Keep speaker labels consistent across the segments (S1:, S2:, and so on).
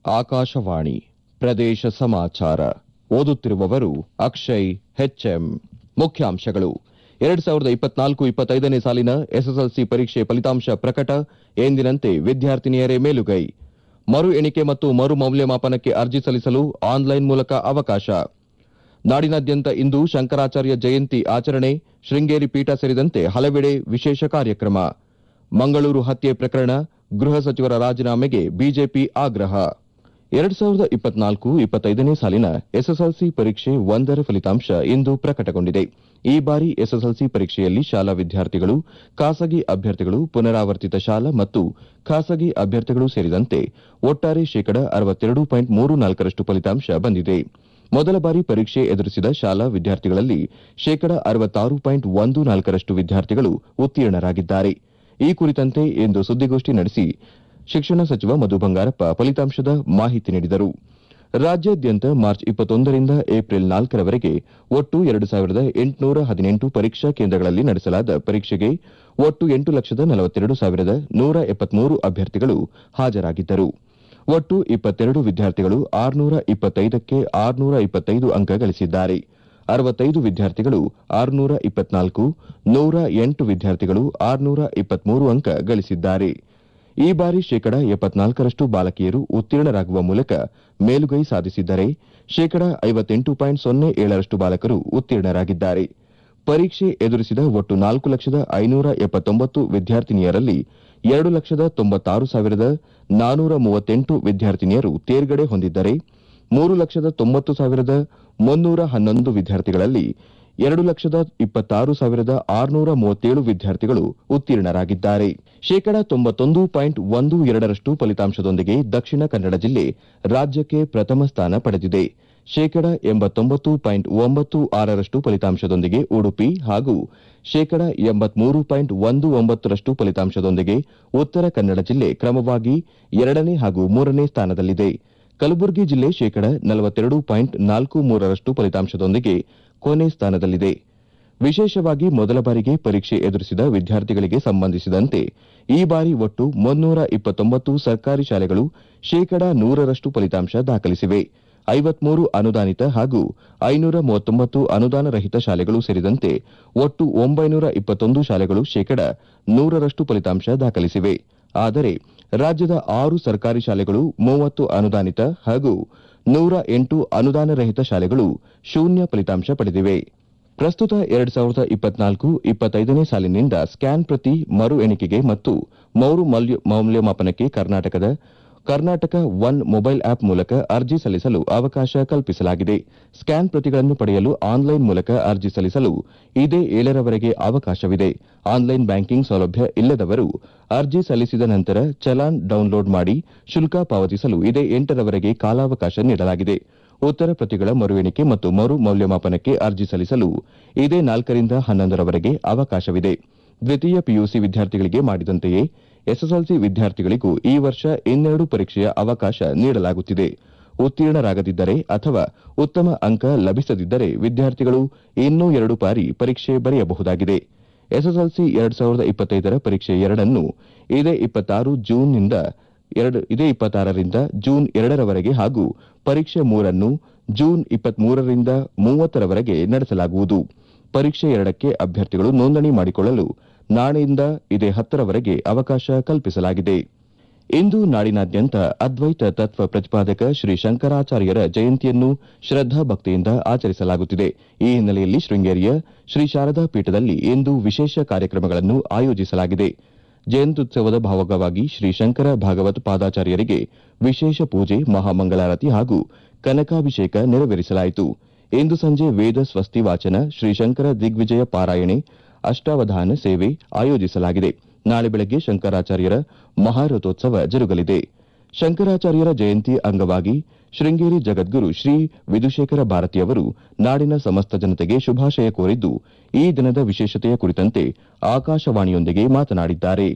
S1: ಆಕಾಶವಾಣಿ ಪ್ರದೇಶ ಸಮಾಚಾರ ಓದುತ್ತಿರುವವರು ಅಕ್ಷಯ್ ಹೆಚ್ಎಂ ಮುಖ್ಯಾಂಶಗಳು ಎರಡ್ ಸಾವಿರದ ಇಪ್ಪತ್ನಾಲ್ಕು ಇಪ್ಪತ್ತೈದನೇ ಸಾಲಿನ ಎಸ್ಎಸ್ಎಲ್ಸಿ ಪರೀಕ್ಷೆ ಫಲಿತಾಂಶ ಪ್ರಕಟ ಎಂದಿನಂತೆ ವಿದ್ಯಾರ್ಥಿನಿಯರೇ ಮೇಲುಗೈ ಮರು ಎಣಿಕೆ ಮತ್ತು ಮರು ಮೌಲ್ಯಮಾಪನಕ್ಕೆ ಅರ್ಜಿ ಸಲ್ಲಿಸಲು ಆನ್ಲೈನ್ ಮೂಲಕ ಅವಕಾಶ ನಾಡಿನಾದ್ಯಂತ ಇಂದು ಶಂಕರಾಚಾರ್ಯ ಜಯಂತಿ ಆಚರಣೆ ಶೃಂಗೇರಿ ಪೀಠ ಸೇರಿದಂತೆ ಹಲವೆಡೆ ವಿಶೇಷ ಕಾರ್ಯಕ್ರಮ ಮಂಗಳೂರು ಹತ್ಯೆ ಪ್ರಕರಣ ಗೃಹ ಸಚಿವರ ರಾಜೀನಾಮೆಗೆ ಬಿಜೆಪಿ ಆಗ್ರಹ ಎರಡ್ ಸಾವಿರದ ಇಪ್ಪತ್ನಾಲ್ಕು ಇಪ್ಪತ್ತೈದನೇ ಸಾಲಿನ ಎಸ್ಎಸ್ಎಲ್ಸಿ ಪರೀಕ್ಷೆ ಒಂದರ ಫಲಿತಾಂಶ ಇಂದು ಪ್ರಕಟಗೊಂಡಿದೆ ಈ ಬಾರಿ ಎಸ್ಎಸ್ಎಲ್ಸಿ ಪರೀಕ್ಷೆಯಲ್ಲಿ ಶಾಲಾ ವಿದ್ಯಾರ್ಥಿಗಳು ಖಾಸಗಿ ಅಭ್ಯರ್ಥಿಗಳು ಪುನರಾವರ್ತಿತ ಶಾಲಾ ಮತ್ತು ಖಾಸಗಿ ಅಭ್ಯರ್ಥಿಗಳು ಸೇರಿದಂತೆ ಒಟ್ಟಾರೆ ಶೇಕಡ ಅರವತ್ತೆರಡು ಪಾಯಿಂಟ್ ಮೂರು ನಾಲ್ಕರಷ್ಟು ಫಲಿತಾಂಶ ಬಂದಿದೆ ಮೊದಲ ಬಾರಿ ಪರೀಕ್ಷೆ ಎದುರಿಸಿದ ಶಾಲಾ ವಿದ್ಯಾರ್ಥಿಗಳಲ್ಲಿ ಶೇಕಡ ಅರವತ್ತಾರು ಪಾಯಿಂಟ್ ಒಂದು ನಾಲ್ಕರಷ್ಟು ವಿದ್ಯಾರ್ಥಿಗಳು ಉತ್ತೀರ್ಣರಾಗಿದ್ದಾರೆ ಈ ಕುರಿತಂತೆ ಇಂದು ಸುದ್ದಿಗೋಷ್ಠಿ ನಡೆಸಿ ಶಿಕ್ಷಣ ಸಚಿವ ಮಧು ಬಂಗಾರಪ್ಪ ಫಲಿತಾಂಶದ ಮಾಹಿತಿ ನೀಡಿದರು ರಾಜ್ಯಾದ್ಯಂತ ಮಾರ್ಚ್ ಇಪ್ಪತ್ತೊಂದರಿಂದ ಏಪ್ರಿಲ್ ನಾಲ್ಕರವರೆಗೆ ಒಟ್ಟು ಎರಡು ಸಾವಿರದ ಎಂಟುನೂರ ಹದಿನೆಂಟು ಪರೀಕ್ಷಾ ಕೇಂದ್ರಗಳಲ್ಲಿ ನಡೆಸಲಾದ ಪರೀಕ್ಷೆಗೆ ಒಟ್ಟು ಎಂಟು ಲಕ್ಷದ ನಲವತ್ತೆರಡು ಸಾವಿರದ ನೂರ ಎಪ್ಪತ್ಮೂರು ಅಭ್ಯರ್ಥಿಗಳು ಹಾಜರಾಗಿದ್ದರು ಒಟ್ಟು ಇಪ್ಪತ್ತೆರಡು ವಿದ್ಯಾರ್ಥಿಗಳು ಆರುನೂರ ಇಪ್ಪತ್ತೈದಕ್ಕೆ ಆರುನೂರ ಇಪ್ಪತ್ತೈದು ಅಂಕ ಗಳಿಸಿದ್ದಾರೆ ಅರವತ್ತೈದು ವಿದ್ಯಾರ್ಥಿಗಳು ಆರುನೂರ ಇಪ್ಪತ್ನಾಲ್ಕು ನೂರ ಎಂಟು ವಿದ್ಯಾರ್ಥಿಗಳು ಆರುನೂರ ಇಪ್ಪತ್ಮೂರು ಅಂಕ ಗಳಿಸಿದ್ದಾರೆ ಈ ಬಾರಿ ಶೇಕಡ ಎಪ್ಪತ್ನಾಲ್ಕರಷ್ಟು ಬಾಲಕಿಯರು ಉತ್ತೀರ್ಣರಾಗುವ ಮೂಲಕ ಮೇಲುಗೈ ಸಾಧಿಸಿದ್ದರೆ ಶೇಕಡ ಐವತ್ತೆಂಟು ಪಾಯಿಂಟ್ ಸೊನ್ನೆ ಏಳರಷ್ಟು ಬಾಲಕರು ಉತ್ತೀರ್ಣರಾಗಿದ್ದಾರೆ ಪರೀಕ್ಷೆ ಎದುರಿಸಿದ ಒಟ್ಟು ನಾಲ್ಕು ಲಕ್ಷದ ಐನೂರ ಎಪ್ಪತ್ತೊಂಬತ್ತು ವಿದ್ಯಾರ್ಥಿನಿಯರಲ್ಲಿ ಎರಡು ಲಕ್ಷದ ತೊಂಬತ್ತಾರು ಸಾವಿರದ ನಾನೂರ ಮೂವತ್ತೆಂಟು ವಿದ್ಯಾರ್ಥಿನಿಯರು ತೇರ್ಗಡೆ ಹೊಂದಿದ್ದರೆ ಮೂರು ಲಕ್ಷದ ತೊಂಬತ್ತು ಸಾವಿರದ ಮುನ್ನೂರ ಹನ್ನೊಂದು ವಿದ್ಯಾರ್ಥಿಗಳಲ್ಲಿ ಎರಡು ಲಕ್ಷದ ಇಪ್ಪತ್ತಾರು ಸಾವಿರದ ಆರುನೂರ ಮೂವತ್ತೇಳು ವಿದ್ಯಾರ್ಥಿಗಳು ಉತ್ತೀರ್ಣರಾಗಿದ್ದಾರೆ ಶೇಕಡ ತೊಂಬತ್ತೊಂದು ಪಾಯಿಂಟ್ ಒಂದು ಎರಡರಷ್ಟು ಫಲಿತಾಂಶದೊಂದಿಗೆ ದಕ್ಷಿಣ ಕನ್ನಡ ಜಿಲ್ಲೆ ರಾಜ್ಯಕ್ಕೆ ಪ್ರಥಮ ಸ್ಥಾನ ಪಡೆದಿದೆ ಶೇಕಡ ಎಂಬತ್ತೊಂಬತ್ತು ಪಾಯಿಂಟ್ ಒಂಬತ್ತು ಆರರಷ್ಟು ಫಲಿತಾಂಶದೊಂದಿಗೆ ಉಡುಪಿ ಹಾಗೂ ಶೇಕಡ ಎಂಬತ್ಮೂರು ಪಾಯಿಂಟ್ ಒಂದು ಒಂಬತ್ತರಷ್ಟು ಫಲಿತಾಂಶದೊಂದಿಗೆ ಉತ್ತರ ಕನ್ನಡ ಜಿಲ್ಲೆ ಕ್ರಮವಾಗಿ ಎರಡನೇ ಹಾಗೂ ಮೂರನೇ ಸ್ಥಾನದಲ್ಲಿದೆ ಕಲಬುರಗಿ ಜಿಲ್ಲೆ ಶೇಕಡ ನಲವತ್ತೆರಡು ಪಾಯಿಂಟ್ ನಾಲ್ಕು ಮೂರರಷ್ಟು ಫಲಿತಾಂಶದೊಂದಿಗೆ ಕೊನೆ ಸ್ಥಾನದಲ್ಲಿದೆ ವಿಶೇಷವಾಗಿ ಮೊದಲ ಬಾರಿಗೆ ಪರೀಕ್ಷೆ ಎದುರಿಸಿದ ವಿದ್ಯಾರ್ಥಿಗಳಿಗೆ ಸಂಬಂಧಿಸಿದಂತೆ ಈ ಬಾರಿ ಒಟ್ಟು ಮುನ್ನೂರ ಇಪ್ಪತ್ತೊಂಬತ್ತು ಸರ್ಕಾರಿ ಶಾಲೆಗಳು ಶೇಕಡ ನೂರರಷ್ಟು ಫಲಿತಾಂಶ ದಾಖಲಿಸಿವೆ ಐವತ್ಮೂರು ಅನುದಾನಿತ ಹಾಗೂ ಐನೂರ ಮೂವತ್ತೊಂಬತ್ತು ಅನುದಾನ ರಹಿತ ಶಾಲೆಗಳು ಸೇರಿದಂತೆ ಒಟ್ಟು ಒಂಬೈನೂರ ಇಪ್ಪತ್ತೊಂದು ಶಾಲೆಗಳು ಶೇಕಡ ನೂರರಷ್ಟು ಫಲಿತಾಂಶ ದಾಖಲಿಸಿವೆ ಆದರೆ ರಾಜ್ಯದ ಆರು ಸರ್ಕಾರಿ ಶಾಲೆಗಳು ಮೂವತ್ತು ಅನುದಾನಿತ ಹಾಗೂ ನೂರ ಎಂಟು ಅನುದಾನ ರಹಿತ ಶಾಲೆಗಳು ಶೂನ್ಯ ಫಲಿತಾಂಶ ಪಡೆದಿವೆ ಪ್ರಸ್ತುತ ಎರಡ್ ಸಾವಿರದ ಇಪ್ಪತ್ನಾಲ್ಕು ಇಪ್ಪತ್ತೈದನೇ ಸಾಲಿನಿಂದ ಸ್ಕ್ಯಾನ್ ಪ್ರತಿ ಮರು ಎಣಿಕೆಗೆ ಮತ್ತು ಮರು ಮೌಲ್ಯಮಾಪನಕ್ಕೆ ಕರ್ನಾಟಕದ ಕರ್ನಾಟಕ ಒನ್ ಮೊಬೈಲ್ ಆಪ್ ಮೂಲಕ ಅರ್ಜಿ ಸಲ್ಲಿಸಲು ಅವಕಾಶ ಕಲ್ಪಿಸಲಾಗಿದೆ ಸ್ಕ್ಯಾನ್ ಪ್ರತಿಗಳನ್ನು ಪಡೆಯಲು ಆನ್ಲೈನ್ ಮೂಲಕ ಅರ್ಜಿ ಸಲ್ಲಿಸಲು ಇದೇ ಏಳರವರೆಗೆ ಅವಕಾಶವಿದೆ ಆನ್ಲೈನ್ ಬ್ಯಾಂಕಿಂಗ್ ಸೌಲಭ್ಯ ಇಲ್ಲದವರು ಅರ್ಜಿ ಸಲ್ಲಿಸಿದ ನಂತರ ಚಲಾನ್ ಡೌನ್ಲೋಡ್ ಮಾಡಿ ಶುಲ್ಕ ಪಾವತಿಸಲು ಇದೇ ಎಂಟರವರೆಗೆ ಕಾಲಾವಕಾಶ ನೀಡಲಾಗಿದೆ ಉತ್ತರ ಪ್ರತಿಗಳ ಮರು ಎಣಿಕೆ ಮತ್ತು ಮರು ಮೌಲ್ಯಮಾಪನಕ್ಕೆ ಅರ್ಜಿ ಸಲ್ಲಿಸಲು ಇದೇ ನಾಲ್ಕರಿಂದ ಹನ್ನೊಂದರವರೆಗೆ ಅವಕಾಶವಿದೆ ದ್ವಿತೀಯ ಪಿಯುಸಿ ವಿದ್ಯಾರ್ಥಿಗಳಿಗೆ ಮಾಡಿದಂತೆಯೇ ಎಸ್ಎಸ್ಎಲ್ಸಿ ವಿದ್ಯಾರ್ಥಿಗಳಿಗೂ ಈ ವರ್ಷ ಇನ್ನೆರಡು ಪರೀಕ್ಷೆಯ ಅವಕಾಶ ನೀಡಲಾಗುತ್ತಿದೆ ಉತ್ತೀರ್ಣರಾಗದಿದ್ದರೆ ಅಥವಾ ಉತ್ತಮ ಅಂಕ ಲಭಿಸದಿದ್ದರೆ ವಿದ್ಯಾರ್ಥಿಗಳು ಇನ್ನೂ ಎರಡು ಬಾರಿ ಪರೀಕ್ಷೆ ಬರೆಯಬಹುದಾಗಿದೆ ಎಸ್ಎಸ್ಎಲ್ಸಿ ಎರಡ್ ಸಾವಿರದ ಇಪ್ಪತ್ತೈದರ ಪರೀಕ್ಷೆ ಎರಡನ್ನು ಇದೇ ಇಪ್ಪತ್ತಾರು ಜೂನ್ನಿಂದ ಇದೇ ಇಪ್ಪತ್ತಾರರಿಂದ ಜೂನ್ ಎರಡರವರೆಗೆ ಹಾಗೂ ಪರೀಕ್ಷೆ ಮೂರನ್ನು ಜೂನ್ ಇಪ್ಪತ್ಮೂರರಿಂದ ಮೂವತ್ತರವರೆಗೆ ನಡೆಸಲಾಗುವುದು ಪರೀಕ್ಷೆ ಎರಡಕ್ಕೆ ಅಭ್ಯರ್ಥಿಗಳು ನೋಂದಣಿ ಮಾಡಿಕೊಳ್ಳಲು ನಾಳೆಯಿಂದ ಇದೇ ಹತ್ತರವರೆಗೆ ಅವಕಾಶ ಕಲ್ಪಿಸಲಾಗಿದೆ ಇಂದು ನಾಡಿನಾದ್ಯಂತ ಅದ್ವೈತ ತತ್ವ ಪ್ರತಿಪಾದಕ ಶ್ರೀ ಶಂಕರಾಚಾರ್ಯರ ಜಯಂತಿಯನ್ನು ಶ್ರದ್ದಾಭಕ್ತಿಯಿಂದ ಆಚರಿಸಲಾಗುತ್ತಿದೆ ಈ ಹಿನ್ನೆಲೆಯಲ್ಲಿ ಶೃಂಗೇರಿಯ ಶ್ರೀ ಶಾರದಾ ಪೀಠದಲ್ಲಿ ಇಂದು ವಿಶೇಷ ಕಾರ್ಯಕ್ರಮಗಳನ್ನು ಆಯೋಜಿಸಲಾಗಿದೆ ಜಯಂತ್ಯುತ್ಸವದ ಭಾಗವಾಗಿ ಶ್ರೀ ಶಂಕರ ಭಾಗವತ್ ಪಾದಾಚಾರ್ಯರಿಗೆ ವಿಶೇಷ ಪೂಜೆ ಮಹಾಮಂಗಳಾರತಿ ಹಾಗೂ ಕನಕಾಭಿಷೇಕ ನೆರವೇರಿಸಲಾಯಿತು ಇಂದು ಸಂಜೆ ವೇದ ಸ್ವಸ್ತಿ ವಾಚನ ಶ್ರೀ ಶಂಕರ ದಿಗ್ವಿಜಯ ಪಾರಾಯಣೆ ಅಷ್ಟಾವಧಾನ ಸೇವೆ ಆಯೋಜಿಸಲಾಗಿದೆ ನಾಳೆ ಬೆಳಗ್ಗೆ ಶಂಕರಾಚಾರ್ಯರ ಮಹಾರಥೋತ್ಸವ ಜರುಗಲಿದೆ ಶಂಕರಾಚಾರ್ಯರ ಜಯಂತಿ ಅಂಗವಾಗಿ ಶೃಂಗೇರಿ ಜಗದ್ಗುರು ಶ್ರೀ ವಿಧುಶೇಖರ ಭಾರತಿಯವರು ನಾಡಿನ ಸಮಸ್ತ ಜನತೆಗೆ ಶುಭಾಶಯ ಕೋರಿದ್ದು ಈ ದಿನದ ವಿಶೇಷತೆಯ ಕುರಿತಂತೆ ಆಕಾಶವಾಣಿಯೊಂದಿಗೆ ಮಾತನಾಡಿದ್ದಾರೆ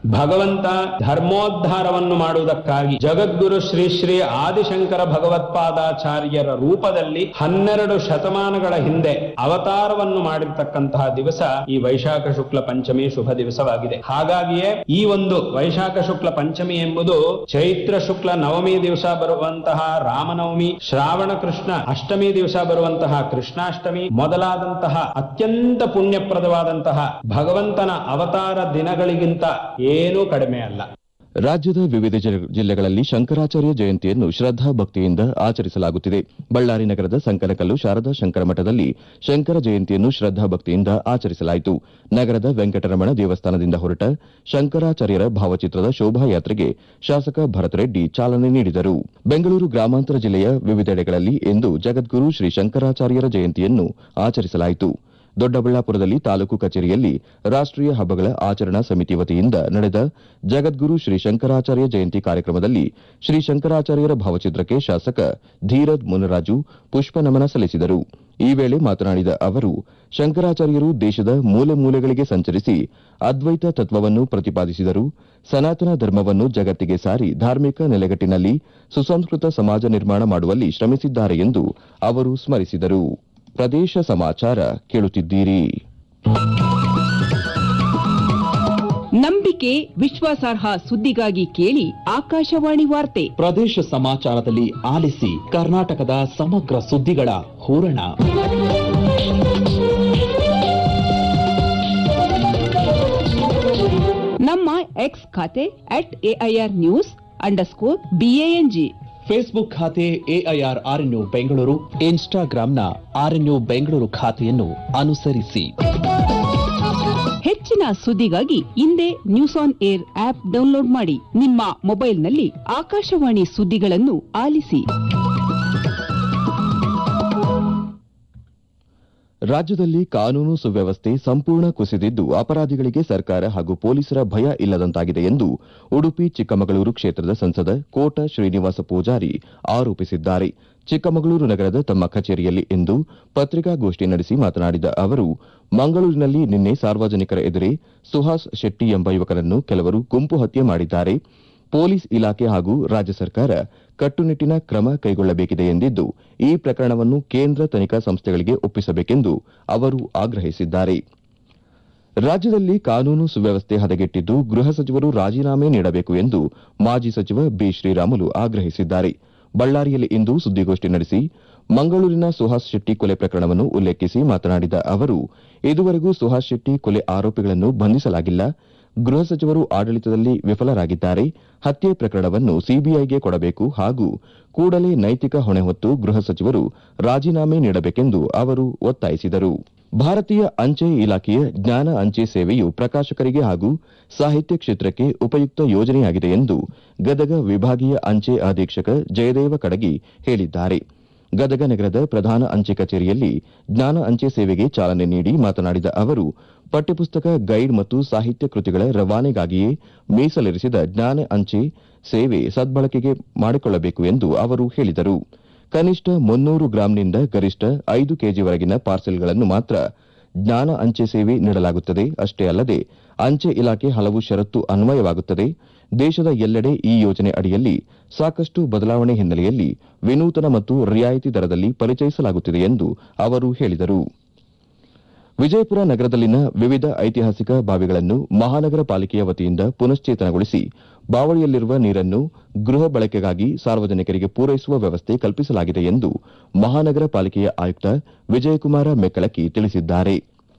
S2: ಭಗವಂತ ಧರ್ಮೋದ್ಧಾರವನ್ನು ಮಾಡುವುದಕ್ಕಾಗಿ ಜಗದ್ಗುರು ಶ್ರೀ ಶ್ರೀ ಆದಿಶಂಕರ ಭಗವತ್ಪಾದಾಚಾರ್ಯರ ರೂಪದಲ್ಲಿ ಹನ್ನೆರಡು ಶತಮಾನಗಳ ಹಿಂದೆ ಅವತಾರವನ್ನು ಮಾಡಿರ್ತಕ್ಕಂತಹ ದಿವಸ ಈ ವೈಶಾಖ ಶುಕ್ಲ ಪಂಚಮಿ ಶುಭ ದಿವಸವಾಗಿದೆ ಹಾಗಾಗಿಯೇ ಈ ಒಂದು ವೈಶಾಖ ಶುಕ್ಲ ಪಂಚಮಿ ಎಂಬುದು ಚೈತ್ರ ಶುಕ್ಲ ನವಮಿ ದಿವಸ ಬರುವಂತಹ ರಾಮನವಮಿ ಶ್ರಾವಣ ಕೃಷ್ಣ ಅಷ್ಟಮಿ ದಿವಸ ಬರುವಂತಹ ಕೃಷ್ಣಾಷ್ಟಮಿ ಮೊದಲಾದಂತಹ ಅತ್ಯಂತ ಪುಣ್ಯಪ್ರದವಾದಂತಹ ಭಗವಂತನ ಅವತಾರ ದಿನಗಳಿಗಿಂತ ಏನೂ ಕಡಿಮೆ ಅಲ್ಲ
S1: ರಾಜ್ಯದ ವಿವಿಧ ಜಿಲ್ಲೆ- ಜಿಲ್ಲೆಗಳಲ್ಲಿ ಶಂಕರಾಚಾರ್ಯ ಜಯಂತಿಯನ್ನು ಶ್ರದ್ದಾ ಭಕ್ತಿಯಿಂದ ಆಚರಿಸಲಾಗುತ್ತಿದೆ ಬಳ್ಳಾರಿ ನಗರದ ಸಂಕನಕಲ್ಲು ಶಾರದಾ ಶಂಕರ ಮಠದಲ್ಲಿ ಶಂಕರ ಜಯಂತಿಯನ್ನು ಶ್ರದ್ದಾ ಭಕ್ತಿಯಿಂದ ಆಚರಿಸಲಾಯಿತು ನಗರದ ವೆಂಕಟರಮಣ ದೇವಸ್ಥಾನದಿಂದ ಹೊರಟ ಶಂಕರಾಚಾರ್ಯರ ಭಾವಚಿತ್ರದ ಶೋಭಾಯಾತ್ರೆಗೆ ಶಾಸಕ ಭರತ್ ರೆಡ್ಡಿ ಚಾಲನೆ ನೀಡಿದರು ಬೆಂಗಳೂರು ಗ್ರಾಮಾಂತರ ಜಿಲ್ಲೆಯ ವಿವಿಧೆಡೆಗಳಲ್ಲಿ ಇಂದು ಜಗದ್ಗುರು ಶ್ರೀ ಶಂಕರಾಚಾರ್ಯರ ಜಯಂತಿಯನ್ನು ಆಚರಿಸಲಾಯಿತು ದೊಡ್ಡಬಳ್ಳಾಪುರದಲ್ಲಿ ತಾಲೂಕು ಕಚೇರಿಯಲ್ಲಿ ರಾಷ್ಟೀಯ ಹಬ್ಬಗಳ ಆಚರಣಾ ಸಮಿತಿ ವತಿಯಿಂದ ನಡೆದ ಜಗದ್ಗುರು ಶ್ರೀ ಶಂಕರಾಚಾರ್ಯ ಜಯಂತಿ ಕಾರ್ಯಕ್ರಮದಲ್ಲಿ ಶ್ರೀ ಶಂಕರಾಚಾರ್ಯರ ಭಾವಚಿತ್ರಕ್ಕೆ ಶಾಸಕ ಧೀರಜ್ ಮುನರಾಜು ಪುಷ್ಪ ನಮನ ಸಲ್ಲಿಸಿದರು ಈ ವೇಳೆ ಮಾತನಾಡಿದ ಅವರು ಶಂಕರಾಚಾರ್ಯರು ದೇಶದ ಮೂಲೆ ಮೂಲೆಗಳಿಗೆ ಸಂಚರಿಸಿ ಅದ್ವೈತ ತತ್ವವನ್ನು ಪ್ರತಿಪಾದಿಸಿದರು ಸನಾತನ ಧರ್ಮವನ್ನು ಜಗತ್ತಿಗೆ ಸಾರಿ ಧಾರ್ಮಿಕ ನೆಲೆಗಟ್ಟಿನಲ್ಲಿ ಸುಸಂಸ್ಕೃತ ಸಮಾಜ ನಿರ್ಮಾಣ ಮಾಡುವಲ್ಲಿ ಶ್ರಮಿಸಿದ್ದಾರೆ ಎಂದು ಅವರು ಸ್ಮರಿಸಿದರು ಪ್ರದೇಶ ಸಮಾಚಾರ ಕೇಳುತ್ತಿದ್ದೀರಿ
S3: ನಂಬಿಕೆ ವಿಶ್ವಾಸಾರ್ಹ ಸುದ್ದಿಗಾಗಿ ಕೇಳಿ ಆಕಾಶವಾಣಿ ವಾರ್ತೆ
S4: ಪ್ರದೇಶ ಸಮಾಚಾರದಲ್ಲಿ ಆಲಿಸಿ ಕರ್ನಾಟಕದ ಸಮಗ್ರ ಸುದ್ದಿಗಳ ಹೂರಣ
S3: ನಮ್ಮ ಎಕ್ಸ್ ಖಾತೆ at AIR news underscore BANG
S4: Facebook ಖಾತೆ ಎಐಆರ್ ಆರ್ಎನ್ಯು ಬೆಂಗಳೂರು ಇನ್ಸ್ಟಾಗ್ರಾಂನ ಆರ್ಎನ್ಯು ಬೆಂಗಳೂರು ಖಾತೆಯನ್ನು ಅನುಸರಿಸಿ
S3: ಹೆಚ್ಚಿನ ಸುದ್ದಿಗಾಗಿ ಹಿಂದೆ news on air app download ಮಾಡಿ ನಿಮ್ಮ ಮೊಬೈಲ್ನಲ್ಲಿ ಆಕಾಶವಾಣಿ ಸುದ್ದಿಗಳನ್ನು ಆಲಿಸಿ
S1: ರಾಜ್ಯದಲ್ಲಿ ಕಾನೂನು ಸುವ್ಯವಸ್ಥೆ ಸಂಪೂರ್ಣ ಕುಸಿದಿದ್ದು ಅಪರಾಧಿಗಳಿಗೆ ಸರ್ಕಾರ ಹಾಗೂ ಪೊಲೀಸರ ಭಯ ಇಲ್ಲದಂತಾಗಿದೆ ಎಂದು ಉಡುಪಿ ಚಿಕ್ಕಮಗಳೂರು ಕ್ಷೇತ್ರದ ಸಂಸದ ಕೋಟ ಶ್ರೀನಿವಾಸ ಪೂಜಾರಿ ಆರೋಪಿಸಿದ್ದಾರೆ ಚಿಕ್ಕಮಗಳೂರು ನಗರದ ತಮ್ಮ ಕಚೇರಿಯಲ್ಲಿ ಇಂದು ಪತ್ರಿಕಾಗೋಷ್ಠಿ ನಡೆಸಿ ಮಾತನಾಡಿದ ಅವರು ಮಂಗಳೂರಿನಲ್ಲಿ ನಿನ್ನೆ ಸಾರ್ವಜನಿಕರ ಎದುರೇ ಸುಹಾಸ್ ಶೆಟ್ಟಿ ಎಂಬ ಯುವಕನನ್ನು ಕೆಲವರು ಗುಂಪು ಹತ್ಯೆ ಮಾಡಿದ್ದಾರೆ ಪೊಲೀಸ್ ಇಲಾಖೆ ಹಾಗೂ ರಾಜ್ಯ ಸರ್ಕಾರ ಕಟ್ಟುನಿಟ್ಟಿನ ಕ್ರಮ ಕೈಗೊಳ್ಳಬೇಕಿದೆ ಎಂದಿದ್ದು ಈ ಪ್ರಕರಣವನ್ನು ಕೇಂದ್ರ ತನಿಖಾ ಸಂಸ್ಥೆಗಳಿಗೆ ಒಪ್ಪಿಸಬೇಕೆಂದು ಅವರು ಆಗ್ರಹಿಸಿದ್ದಾರೆ ರಾಜ್ಯದಲ್ಲಿ ಕಾನೂನು ಸುವ್ಯವಸ್ಥೆ ಹದಗೆಟ್ಟಿದ್ದು ಗೃಹ ಸಚಿವರು ರಾಜೀನಾಮೆ ನೀಡಬೇಕು ಎಂದು ಮಾಜಿ ಸಚಿವ ಬಿ ಶ್ರೀರಾಮುಲು ಆಗ್ರಹಿಸಿದ್ದಾರೆ ಬಳ್ಳಾರಿಯಲ್ಲಿ ಇಂದು ಸುದ್ದಿಗೋಷ್ಠಿ ನಡೆಸಿ ಮಂಗಳೂರಿನ ಸುಹಾಸ್ ಶೆಟ್ಟಿ ಕೊಲೆ ಪ್ರಕರಣವನ್ನು ಉಲ್ಲೇಖಿಸಿ ಮಾತನಾಡಿದ ಅವರು ಇದುವರೆಗೂ ಸುಹಾಸ್ ಶೆಟ್ಟಿ ಕೊಲೆ ಆರೋಪಿಗಳನ್ನು ಬಂಧಿಸಲಾಗಿಲ್ಲ ಗೃಹ ಸಚಿವರು ಆಡಳಿತದಲ್ಲಿ ವಿಫಲರಾಗಿದ್ದಾರೆ ಹತ್ಯೆ ಪ್ರಕರಣವನ್ನು ಸಿಬಿಐಗೆ ಕೊಡಬೇಕು ಹಾಗೂ ಕೂಡಲೇ ನೈತಿಕ ಹೊಣೆ ಹೊತ್ತು ಗೃಹ ಸಚಿವರು ರಾಜೀನಾಮೆ ನೀಡಬೇಕೆಂದು ಅವರು ಒತ್ತಾಯಿಸಿದರು ಭಾರತೀಯ ಅಂಚೆ ಇಲಾಖೆಯ ಜ್ಞಾನ ಅಂಚೆ ಸೇವೆಯು ಪ್ರಕಾಶಕರಿಗೆ ಹಾಗೂ ಸಾಹಿತ್ಯ ಕ್ಷೇತ್ರಕ್ಕೆ ಉಪಯುಕ್ತ ಯೋಜನೆಯಾಗಿದೆ ಎಂದು ಗದಗ ವಿಭಾಗೀಯ ಅಂಚೆ ಅಧೀಕ್ಷಕ ಜಯದೇವ ಕಡಗಿ ಹೇಳಿದ್ದಾರೆ ಗದಗ ನಗರದ ಪ್ರಧಾನ ಅಂಚೆ ಕಚೇರಿಯಲ್ಲಿ ಜ್ಞಾನ ಅಂಚೆ ಸೇವೆಗೆ ಚಾಲನೆ ನೀಡಿ ಮಾತನಾಡಿದ ಅವರು ಪಠ್ಯಪುಸ್ತಕ ಗೈಡ್ ಮತ್ತು ಸಾಹಿತ್ಯ ಕೃತಿಗಳ ರವಾನೆಗಾಗಿಯೇ ಮೀಸಲಿರಿಸಿದ ಜ್ಞಾನ ಅಂಚೆ ಸೇವೆ ಸದ್ಬಳಕೆಗೆ ಮಾಡಿಕೊಳ್ಳಬೇಕು ಎಂದು ಅವರು ಹೇಳಿದರು ಕನಿಷ್ಠ ಮುನ್ನೂರು ಗ್ರಾಂನಿಂದ ಗರಿಷ್ಠ ಐದು ಕೆಜಿವರೆಗಿನ ಪಾರ್ಸೆಲ್ಗಳನ್ನು ಮಾತ್ರ ಜ್ಞಾನ ಅಂಚೆ ಸೇವೆ ನೀಡಲಾಗುತ್ತದೆ ಅಷ್ಟೇ ಅಲ್ಲದೆ ಅಂಚೆ ಇಲಾಖೆ ಹಲವು ಷರತ್ತು ಅನ್ವಯವಾಗುತ್ತದೆ ದೇಶದ ಎಲ್ಲೆಡೆ ಈ ಯೋಜನೆ ಅಡಿಯಲ್ಲಿ ಸಾಕಷ್ಟು ಬದಲಾವಣೆ ಹಿನ್ನೆಲೆಯಲ್ಲಿ ವಿನೂತನ ಮತ್ತು ರಿಯಾಯಿತಿ ದರದಲ್ಲಿ ಪರಿಚಯಿಸಲಾಗುತ್ತಿದೆ ಎಂದು ಅವರು ಹೇಳಿದರು ವಿಜಯಪುರ ನಗರದಲ್ಲಿನ ವಿವಿಧ ಐತಿಹಾಸಿಕ ಬಾವಿಗಳನ್ನು ಮಹಾನಗರ ಪಾಲಿಕೆಯ ವತಿಯಿಂದ ಪುನಶ್ಚೇತನಗೊಳಿಸಿ ಬಾವಳಿಯಲ್ಲಿರುವ ನೀರನ್ನು ಗೃಹ ಬಳಕೆಗಾಗಿ ಸಾರ್ವಜನಿಕರಿಗೆ ಪೂರೈಸುವ ವ್ಯವಸ್ಥೆ ಕಲ್ಪಿಸಲಾಗಿದೆ ಎಂದು ಮಹಾನಗರ ಪಾಲಿಕೆಯ ಆಯುಕ್ತ ವಿಜಯಕುಮಾರ ಮೆಕ್ಕಳಕಿ ತಿಳಿಸಿದ್ದಾರೆ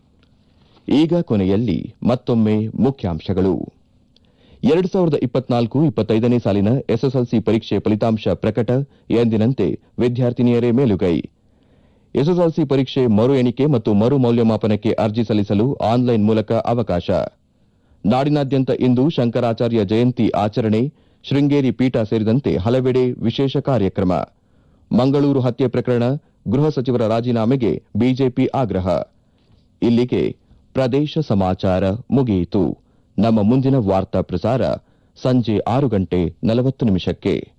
S1: ಈಗ ಕೊನೆಯಲ್ಲಿ ಮತ್ತೊಮ್ಮೆ ಮುಖ್ಯಾಂಶಗಳು ಎರಡು ಸಾವಿರದ ಇಪ್ಪತ್ನಾಲ್ಕು ಇಪ್ಪತ್ತೈದನೇ ಸಾಲಿನ ಎಸ್ಎಸ್ಎಲ್ಸಿ ಪರೀಕ್ಷೆ ಫಲಿತಾಂಶ ಪ್ರಕಟ ಎಂದಿನಂತೆ ವಿದ್ಯಾರ್ಥಿನಿಯರೇ ಮೇಲುಗೈ ಎಸ್ಎಸ್ಎಲ್ಸಿ ಪರೀಕ್ಷೆ ಮರು ಎಣಿಕೆ ಮತ್ತು ಮರು ಮೌಲ್ಯಮಾಪನಕ್ಕೆ ಅರ್ಜಿ ಸಲ್ಲಿಸಲು ಆನ್ಲೈನ್ ಮೂಲಕ ಅವಕಾಶ ನಾಡಿನಾದ್ಯಂತ ಇಂದು ಶಂಕರಾಚಾರ್ಯ ಜಯಂತಿ ಆಚರಣೆ ಶೃಂಗೇರಿ ಪೀಠ ಸೇರಿದಂತೆ ಹಲವೆಡೆ ವಿಶೇಷ ಕಾರ್ಯಕ್ರಮ ಮಂಗಳೂರು ಹತ್ಯೆ ಪ್ರಕರಣ ಗೃಹ ಸಚಿವರ ರಾಜೀನಾಮೆಗೆ ಬಿಜೆಪಿ ಆಗ್ರಹ ಇಲ್ಲಿಗೆ ಪ್ರದೇಶ ಸಮಾಚಾರ ಮುಗಿಯಿತು ನಮ್ಮ ಮುಂದಿನ ವಾರ್ತಾ ಪ್ರಸಾರ ಸಂಜೆ ಆರು ಗಂಟೆ ನಲವತ್ತು ನಿಮಿಷಕ್ಕೆ